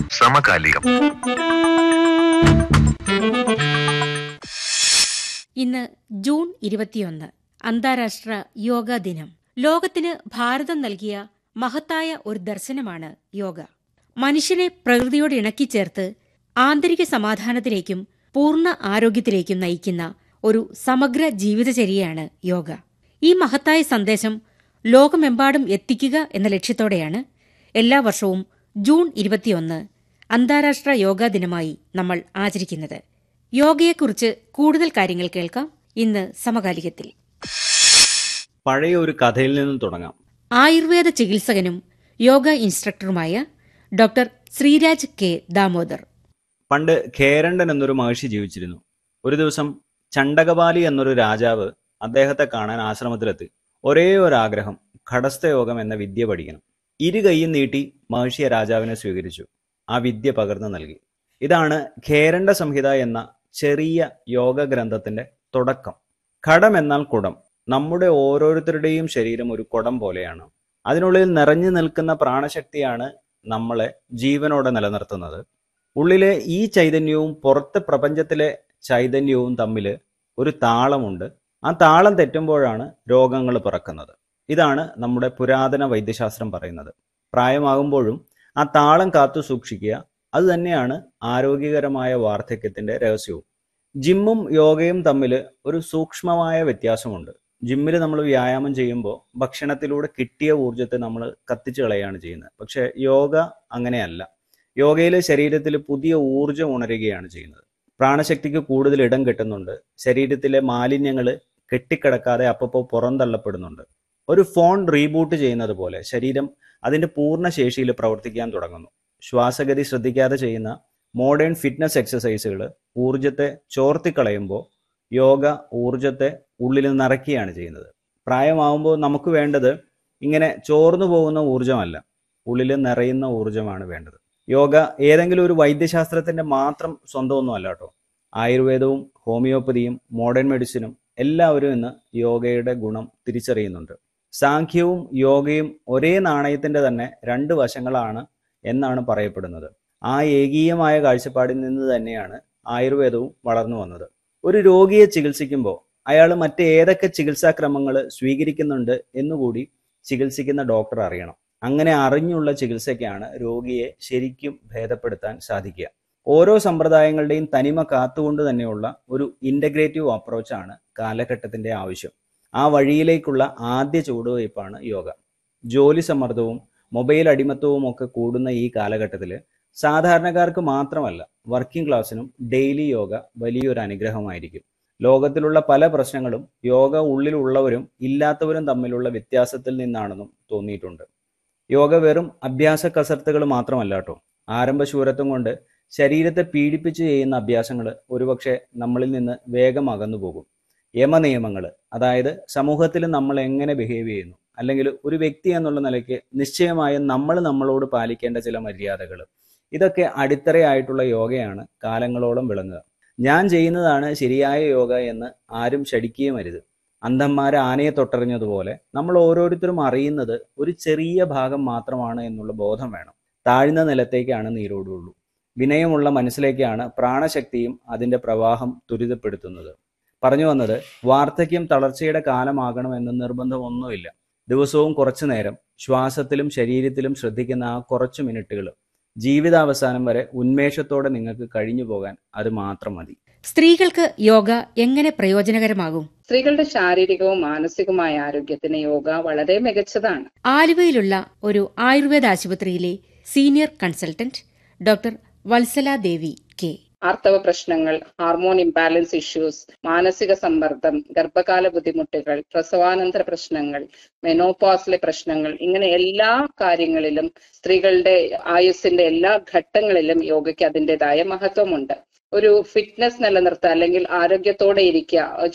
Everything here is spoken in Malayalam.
സമകാലികം ഇന്ന് ജൂൺ ഇരുപത്തിയൊന്ന് അന്താരാഷ്ട്ര യോഗാ ദിനം ലോകത്തിന് ഭാരതം നൽകിയ മഹത്തായ ഒരു ദർശനമാണ് യോഗ മനുഷ്യനെ പ്രകൃതിയോട് ഇണക്കിച്ചേർത്ത് ആന്തരിക സമാധാനത്തിലേക്കും പൂർണ്ണ ആരോഗ്യത്തിലേക്കും നയിക്കുന്ന ഒരു സമഗ്ര ജീവിതചര്യയാണ് യോഗ ഈ മഹത്തായ സന്ദേശം ലോകമെമ്പാടും എത്തിക്കുക എന്ന ലക്ഷ്യത്തോടെയാണ് എല്ലാ വർഷവും ജൂൺ ഇരുപത്തിയൊന്ന് അന്താരാഷ്ട്ര യോഗാ ദിനമായി നമ്മൾ ആചരിക്കുന്നത് യോഗയെക്കുറിച്ച് കൂടുതൽ കാര്യങ്ങൾ കേൾക്കാം ഇന്ന് സമകാലികത്തിൽ പഴയ ഒരു കഥയിൽ നിന്നും തുടങ്ങാം ആയുർവേദ ചികിത്സകനും യോഗ ഇൻസ്ട്രക്ടറുമായ ഡോക്ടർ ശ്രീരാജ് കെ ദാമോദർ പണ്ട് ഖേരണ്ടൻ എന്നൊരു മഹർഷി ജീവിച്ചിരുന്നു ഒരു ദിവസം ചണ്ടകപാലി എന്നൊരു രാജാവ് അദ്ദേഹത്തെ കാണാൻ ആശ്രമത്തിലെത്തി ഒരേ ഒരു ആഗ്രഹം ഘടസ്ഥയോഗം എന്ന വിദ്യ പഠിക്കണം ഇരു കൈയും നീട്ടി മഹർഷിയെ രാജാവിനെ സ്വീകരിച്ചു ആ വിദ്യ പകർന്നു നൽകി ഇതാണ് ഖേരണ്ട സംഹിത എന്ന ചെറിയ യോഗ ഗ്രന്ഥത്തിന്റെ തുടക്കം ഘടം എന്നാൽ കുടം നമ്മുടെ ഓരോരുത്തരുടെയും ശരീരം ഒരു കുടം പോലെയാണ് അതിനുള്ളിൽ നിറഞ്ഞു നിൽക്കുന്ന പ്രാണശക്തിയാണ് നമ്മളെ ജീവനോടെ നിലനിർത്തുന്നത് ഉള്ളിലെ ഈ ചൈതന്യവും പുറത്തെ പ്രപഞ്ചത്തിലെ ചൈതന്യവും തമ്മിൽ ഒരു താളമുണ്ട് ആ താളം തെറ്റുമ്പോഴാണ് രോഗങ്ങൾ പിറക്കുന്നത് ഇതാണ് നമ്മുടെ പുരാതന വൈദ്യശാസ്ത്രം പറയുന്നത് പ്രായമാകുമ്പോഴും ആ താളം കാത്തു സൂക്ഷിക്കുക അത് തന്നെയാണ് ആരോഗ്യകരമായ വാർദ്ധക്യത്തിന്റെ രഹസ്യവും ജിമ്മും യോഗയും തമ്മിൽ ഒരു സൂക്ഷ്മമായ വ്യത്യാസമുണ്ട് ജിമ്മിൽ നമ്മൾ വ്യായാമം ചെയ്യുമ്പോൾ ഭക്ഷണത്തിലൂടെ കിട്ടിയ ഊർജത്തെ നമ്മൾ കത്തിച്ചു കളയാണ് ചെയ്യുന്നത് പക്ഷെ യോഗ അങ്ങനെയല്ല യോഗയിൽ ശരീരത്തിൽ പുതിയ ഊർജം ഉണരുകയാണ് ചെയ്യുന്നത് പ്രാണശക്തിക്ക് കൂടുതൽ ഇടം കിട്ടുന്നുണ്ട് ശരീരത്തിലെ മാലിന്യങ്ങൾ കെട്ടിക്കിടക്കാതെ അപ്പപ്പോൾ പുറന്തള്ളപ്പെടുന്നുണ്ട് ഒരു ഫോൺ റീബൂട്ട് ചെയ്യുന്നത് പോലെ ശരീരം അതിന്റെ പൂർണ്ണ ശേഷിയിൽ പ്രവർത്തിക്കാൻ തുടങ്ങുന്നു ശ്വാസഗതി ശ്രദ്ധിക്കാതെ ചെയ്യുന്ന മോഡേൺ ഫിറ്റ്നസ് എക്സസൈസുകൾ ഊർജത്തെ ചോർത്തിക്കളയുമ്പോൾ യോഗ ഊർജത്തെ ഉള്ളിൽ നിറയ്ക്കുകയാണ് ചെയ്യുന്നത് പ്രായമാവുമ്പോൾ നമുക്ക് വേണ്ടത് ഇങ്ങനെ ചോർന്നു പോകുന്ന ഊർജമല്ല ഉള്ളിൽ നിറയുന്ന ഊർജമാണ് വേണ്ടത് യോഗ ഏതെങ്കിലും ഒരു വൈദ്യശാസ്ത്രത്തിന്റെ മാത്രം സ്വന്തമൊന്നും അല്ല കേട്ടോ ആയുർവേദവും ഹോമിയോപ്പതിയും മോഡേൺ മെഡിസിനും എല്ലാവരും ഇന്ന് യോഗയുടെ ഗുണം തിരിച്ചറിയുന്നുണ്ട് സാഖ്യവും യോഗയും ഒരേ നാണയത്തിന്റെ തന്നെ രണ്ട് വശങ്ങളാണ് എന്നാണ് പറയപ്പെടുന്നത് ആ ഏകീയമായ കാഴ്ചപ്പാടിൽ നിന്ന് തന്നെയാണ് ആയുർവേദവും വളർന്നു വന്നത് ഒരു രോഗിയെ ചികിത്സിക്കുമ്പോൾ അയാൾ മറ്റേതൊക്കെ ചികിത്സാക്രമങ്ങൾ സ്വീകരിക്കുന്നുണ്ട് എന്നുകൂടി ചികിത്സിക്കുന്ന ഡോക്ടർ അറിയണം അങ്ങനെ അറിഞ്ഞുള്ള ചികിത്സയ്ക്കാണ് രോഗിയെ ശരിക്കും ഭേദപ്പെടുത്താൻ സാധിക്കുക ഓരോ സമ്പ്രദായങ്ങളുടെയും തനിമ കാത്തുകൊണ്ട് തന്നെയുള്ള ഒരു ഇന്റഗ്രേറ്റീവ് അപ്രോച്ചാണ് കാലഘട്ടത്തിന്റെ ആവശ്യം ആ വഴിയിലേക്കുള്ള ആദ്യ ചുവടുവയ്പ്പാണ് യോഗ ജോലി സമ്മർദ്ദവും മൊബൈൽ അടിമത്തവും ഒക്കെ കൂടുന്ന ഈ കാലഘട്ടത്തിൽ സാധാരണക്കാർക്ക് മാത്രമല്ല വർക്കിംഗ് ക്ലാസ്സിനും ഡെയിലി യോഗ വലിയൊരു അനുഗ്രഹമായിരിക്കും ലോകത്തിലുള്ള പല പ്രശ്നങ്ങളും യോഗ ഉള്ളിലുള്ളവരും ഇല്ലാത്തവരും തമ്മിലുള്ള വ്യത്യാസത്തിൽ നിന്നാണെന്നും തോന്നിയിട്ടുണ്ട് യോഗ വെറും അഭ്യാസ കസർത്തുകൾ മാത്രമല്ല കേട്ടോ ആരംഭശൂരത്വം കൊണ്ട് ശരീരത്തെ പീഡിപ്പിച്ച് ചെയ്യുന്ന അഭ്യാസങ്ങൾ ഒരുപക്ഷെ നമ്മളിൽ നിന്ന് വേഗം അകന്നു പോകും യമനിയമങ്ങൾ അതായത് സമൂഹത്തിൽ നമ്മൾ എങ്ങനെ ബിഹേവ് ചെയ്യുന്നു അല്ലെങ്കിൽ ഒരു വ്യക്തി എന്നുള്ള നിലയ്ക്ക് നിശ്ചയമായും നമ്മൾ നമ്മളോട് പാലിക്കേണ്ട ചില മര്യാദകൾ ഇതൊക്കെ അടിത്തറയായിട്ടുള്ള യോഗയാണ് കാലങ്ങളോളം വിളങ്ങുക ഞാൻ ചെയ്യുന്നതാണ് ശരിയായ യോഗ എന്ന് ആരും ശടിക്കുകയും അരുത് അന്ധന്മാരെ ആനയെ തൊട്ടറിഞ്ഞതുപോലെ നമ്മൾ ഓരോരുത്തരും അറിയുന്നത് ഒരു ചെറിയ ഭാഗം മാത്രമാണ് എന്നുള്ള ബോധം വേണം താഴ്ന്ന നിലത്തേക്കാണ് നീരോടുള്ളൂ വിനയമുള്ള മനസ്സിലേക്കാണ് പ്രാണശക്തിയും അതിന്റെ പ്രവാഹം ത്വരിതപ്പെടുത്തുന്നത് പറഞ്ഞു വന്നത് വാർദ്ധക്യം തളർച്ചയുടെ കാലമാകണമെന്ന് നിർബന്ധമൊന്നുമില്ല ദിവസവും കുറച്ചു നേരം ശ്വാസത്തിലും ശരീരത്തിലും ശ്രദ്ധിക്കുന്ന ആ കുറച്ചു മിനിറ്റുകൾ ജീവിതാവസാനം വരെ ഉന്മേഷത്തോടെ നിങ്ങൾക്ക് കഴിഞ്ഞു പോകാൻ അത് മാത്രം മതി സ്ത്രീകൾക്ക് യോഗ എങ്ങനെ പ്രയോജനകരമാകും സ്ത്രീകളുടെ ശാരീരികവും മാനസികവുമായ ആരോഗ്യത്തിന് യോഗ വളരെ മികച്ചതാണ് ആലുവയിലുള്ള ഒരു ആയുർവേദ ആശുപത്രിയിലെ senior consultant doctor Vatsala Devi K ആർത്തവ പ്രശ്നങ്ങൾ ഹാർമോൺ ഇംബാലൻസ് ഇഷ്യൂസ് മാനസിക സമ്മർദ്ദം ഗർഭകാല ബുദ്ധിമുട്ടുകൾ പ്രസവാനന്തര പ്രശ്നങ്ങൾ മെനോപോസിലെ പ്രശ്നങ്ങൾ ഇങ്ങനെ എല്ലാ കാര്യങ്ങളിലും സ്ത്രീകളുടെ ആയുസ്സിന്റെ എല്ലാ ഘട്ടങ്ങളിലും യോഗയ്ക്ക് അതിൻ്റെതായ മഹത്വമുണ്ട് ഒരു ഫിറ്റ്നസ് നിലനിർത്തുക അല്ലെങ്കിൽ ആരോഗ്യത്തോടെ ഇരിക്കുക